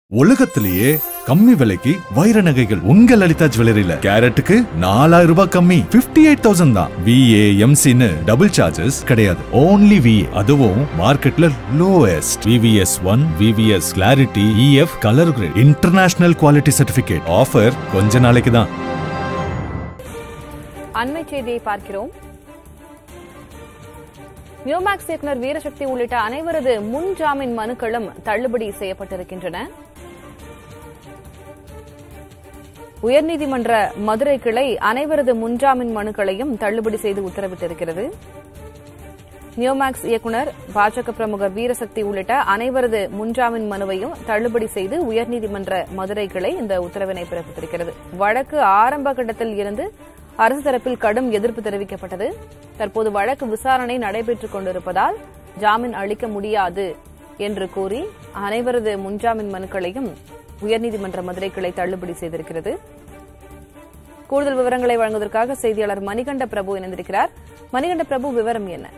உலகத்திலேயே கம்மி விலைக்கு வைர நகைகள் உங்க லலிதா ஜுவல்லரியில கேரட்டுக்கு நாலாயிரம் ரூபாய் கம்மி 58000 எயிட் தௌசண்ட் தான் விஏ எம்சின்னு டபுள் சார்ஜஸ் கிடையாது ஓன்லி வி அதுவும் மார்க்கெட்ல lowest VVS one VVS clarity EF colour grade international quality certificate offer கொஞ்ச நாளைக்கு தான் அண்மை செய்தியை பார்க்கிறோம் நியூமேக்ஸ் இயக்குனர் வீரசக்தி உள்ளிட்ட அனைவரது முன் ஜாமீன் மனுக்களும் தள்ளுபடி செய்யப்பட்டிருக்கின்றன உயர்நீதிமன்ற மதுரை கிளை அனைவரது முன்ஜாமீன் மனுக்களையும் தள்ளுபடி செய்து உத்தரவிட்டிருக்கிறது நியோமேக்ஸ் இயக்குனர் பாஜக பிரமுகர் வீரசக்தி உள்ளிட்ட அனைவரது முன்ஜாமீன் மனுவையும் தள்ளுபடி செய்து உயர்நீதிமன்ற மதுரை கிளை இந்த உத்தரவினை பிறப்பித்திருக்கிறது வழக்கு ஆரம்ப கட்டத்தில் இருந்து அரசு தரப்பில் கடும் எதிர்ப்பு தெரிவிக்கப்பட்டது தற்போது வழக்கு விசாரணை நடைபெற்றுக் கொண்டிருப்பதால் ஜாமீன் அளிக்க முடியாது என்று கூறி அனைவரது முன்ஜாமீன் மனுக்களையும் உயர்நீதிமன்ற மதுரை கிளை தள்ளுபடி செய்திருக்கிறது கூடுதல் விவரங்களை வழங்குவதற்காக செய்தியாளர் மணிகண்ட பிரபு இணைந்திருக்கிறார் மணிகண்ட பிரபு விவரம் என்ன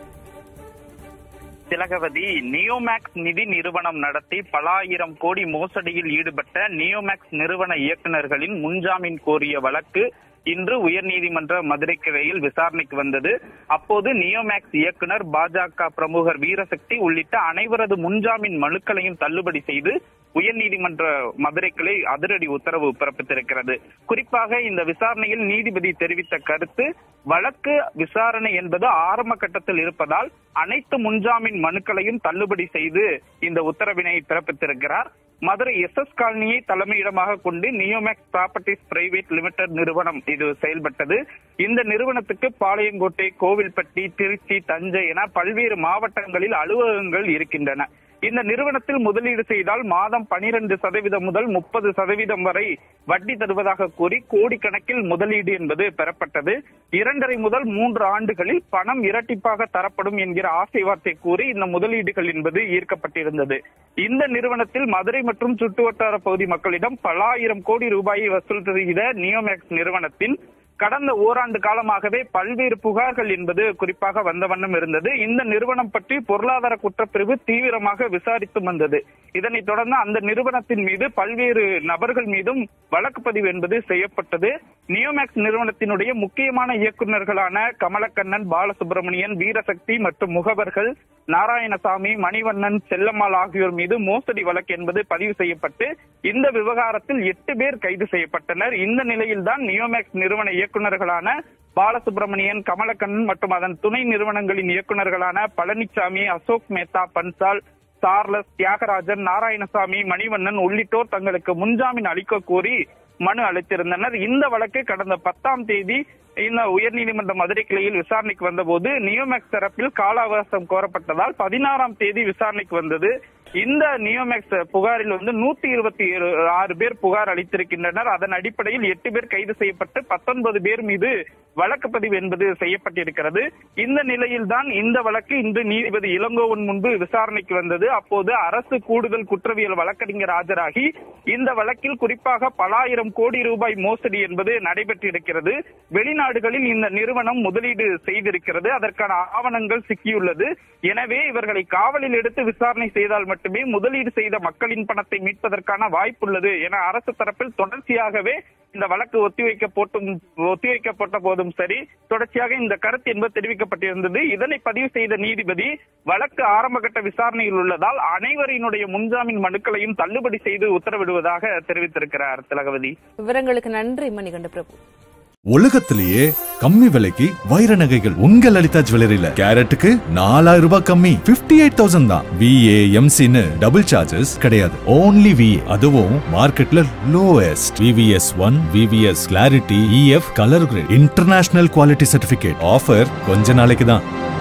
திலகவதி நியோமேக்ஸ் நிதி நிறுவனம் நடத்தி பல ஆயிரம் கோடி மோசடியில் ஈடுபட்ட நியோமேக்ஸ் நிறுவன இயக்குநர்களின் முன்ஜாமீன் கோரிய வழக்கு இன்று உயர்நீதிமன்ற மதுரை கிளையில் விசாரணைக்கு வந்தது அப்போது நியோமேக்ஸ் இயக்குனர் பாஜக பிரமுகர் வீரசக்தி உள்ளிட்ட அனைவரது முன்ஜாமீன் மனுக்களையும் தள்ளுபடி செய்து உயர்நீதிமன்ற மதுரை கிளை அதிரடி உத்தரவு பிறப்பித்திருக்கிறது குறிப்பாக இந்த விசாரணையில் நீதிபதி தெரிவித்த கருத்து வழக்கு விசாரணை என்பது ஆரம்ப கட்டத்தில் இருப்பதால் அனைத்து முன்ஜாமீன் மனுக்களையும் தள்ளுபடி செய்து இந்த உத்தரவினை பிறப்பித்திருக்கிறார் மதுரை எஸ் எஸ் காலனியை தலைமையிடமாக கொண்டு நியோமேக்ஸ் ப்ராப்பர்ட்டிஸ் பிரைவேட் லிமிடெட் நிறுவனம் இது செயல்பட்டது இந்த நிறுவனத்துக்கு பாளையங்கோட்டை கோவில்பட்டி திருச்சி தஞ்சை என பல்வேறு மாவட்டங்களில் அலுவலகங்கள் இருக்கின்றன இந்த நிறுவனத்தில் முதலீடு செய்தால் மாதம் பனிரெண்டு சதவீதம் முதல் முப்பது சதவீதம் வரை வட்டி தருவதாக கூறி கோடிக்கணக்கில் முதலீடு என்பது பெறப்பட்டது இரண்டரை முதல் மூன்று ஆண்டுகளில் பணம் இரட்டிப்பாக தரப்படும் என்கிற ஆசை வார்த்தை கூறி இந்த முதலீடுகள் என்பது ஈர்க்கப்பட்டிருந்தது இந்த நிறுவனத்தில் மதுரை மற்றும் சுற்றுவட்டார பகுதி மக்களிடம் பல ஆயிரம் கோடி ரூபாயை வசூல் செய்த நியோமேக்ஸ் நிறுவனத்தின் கடந்த ஓராண்டு காலமாகவே பல்வேறு புகார்கள் என்பது குறிப்பாக வந்த வண்ணம் இருந்தது இந்த நிறுவனம் பற்றி பொருளாதார குற்றப்பிரிவு தீவிரமாக விசாரித்து வந்தது இதனைத் தொடர்ந்து அந்த நிறுவனத்தின் மீது பல்வேறு நபர்கள் மீதும் வழக்கு பதிவு என்பது செய்யப்பட்டது நியோமேக்ஸ் நிறுவனத்தினுடைய முக்கியமான இயக்குநர்களான கமலக்கண்ணன் பாலசுப்ரமணியன் வீரசக்தி மற்றும் முகவர்கள் நாராயணசாமி மணிவண்ணன் செல்லம்மாள் ஆகியோர் மீது மோசடி வழக்கு என்பது பதிவு செய்யப்பட்டு இந்த விவகாரத்தில் எட்டு பேர் கைது செய்யப்பட்டனர் இந்த நிலையில்தான் நியோமேக்ஸ் நிறுவன இயக்குநர்களான பாலசுப்ரமணியன் கமலக்கண்ணன் மற்றும் அதன் துணை நிறுவனங்களின் இயக்குநர்களான பழனிசாமி அசோக் மேத்தா பன்சால் சார்லஸ் தியாகராஜன் நாராயணசாமி மணிவண்ணன் உள்ளிட்டோர் தங்களுக்கு முன்ஜாமீன் அளிக்க கோரி மனு அளித்திருந்தனர் இந்த வழக்கு கடந்த பத்தாம் தேதி இந்த உயர்நீதிமன்ற மதுரை கிளையில் விசாரணைக்கு வந்தபோது நியோமேக்ஸ் தரப்பில் கால அவகாசம் கோரப்பட்டதால் பதினாறாம் தேதி விசாரணைக்கு வந்தது இந்த நியோமேக்ஸ் புகாரில் வந்து நூத்தி இருபத்தி ஆறு பேர் புகார் அளித்திருக்கின்றனர் அதன் அடிப்படையில் எட்டு பேர் கைது செய்யப்பட்டு பத்தொன்பது பேர் மீது வழக்கு பதிவு என்பது செய்யப்பட்டிருக்கிறது இந்த நிலையில்தான் இந்த வழக்கு இன்று நீதிபதி இளங்கோவன் முன்பு விசாரணைக்கு வந்தது அப்போது அரசு கூடுதல் குற்றவியல் வழக்கறிஞர் ஆஜராகி இந்த வழக்கில் குறிப்பாக பல ஆயிரம் கோடி ரூபாய் மோசடி என்பது நடைபெற்றிருக்கிறது வெளிநாடுகளில் இந்த நிறுவனம் முதலீடு செய்திருக்கிறது அதற்கான ஆவணங்கள் சிக்கியுள்ளது எனவே இவர்களை காவலில் எடுத்து விசாரணை செய்தால் மட்டுமே முதலீடு செய்த மக்களின் பணத்தை மீட்பதற்கான வாய்ப்புள்ளது என அரசு தரப்பில் தொடர்ச்சியாகவே இந்த வழக்கு ஒத்திவைக்கப்பட்டும் ஒத்திவைக்கப்பட்ட போதும் சரி தொடர்ச்சியாக இந்த கருத்து என்பது தெரிவிக்கப்பட்டிருந்தது இதனை பதிவு செய்த நீதிபதி வழக்கு ஆரம்பகட்ட விசாரணையில் உள்ளதால் அனைவரினுடைய முன்ஜாமீன் மனுக்களையும் தள்ளுபடி செய்து உத்தரவிடுவதாக தெரிவித்திருக்கிறார் திலகவதி விவரங்களுக்கு நன்றி மணிகண்ட பிரபு உலகத்திலேயே கம்மி விலைக்கு வைர நகைகள் உங்க லலிதா ஜுவல்லரியில கேரட்டுக்கு நாலாயிரம் ரூபாய் கம்மி 58000 எயிட் தௌசண்ட் தான் விஏ எம்சின்னு டபுள் சார்ஜஸ் கிடையாது ஓன்லி வி அதுவும் மார்க்கெட்ல lowest VVS one VVS clarity EF colour grade international quality certificate offer கொஞ்ச நாளைக்கு தான்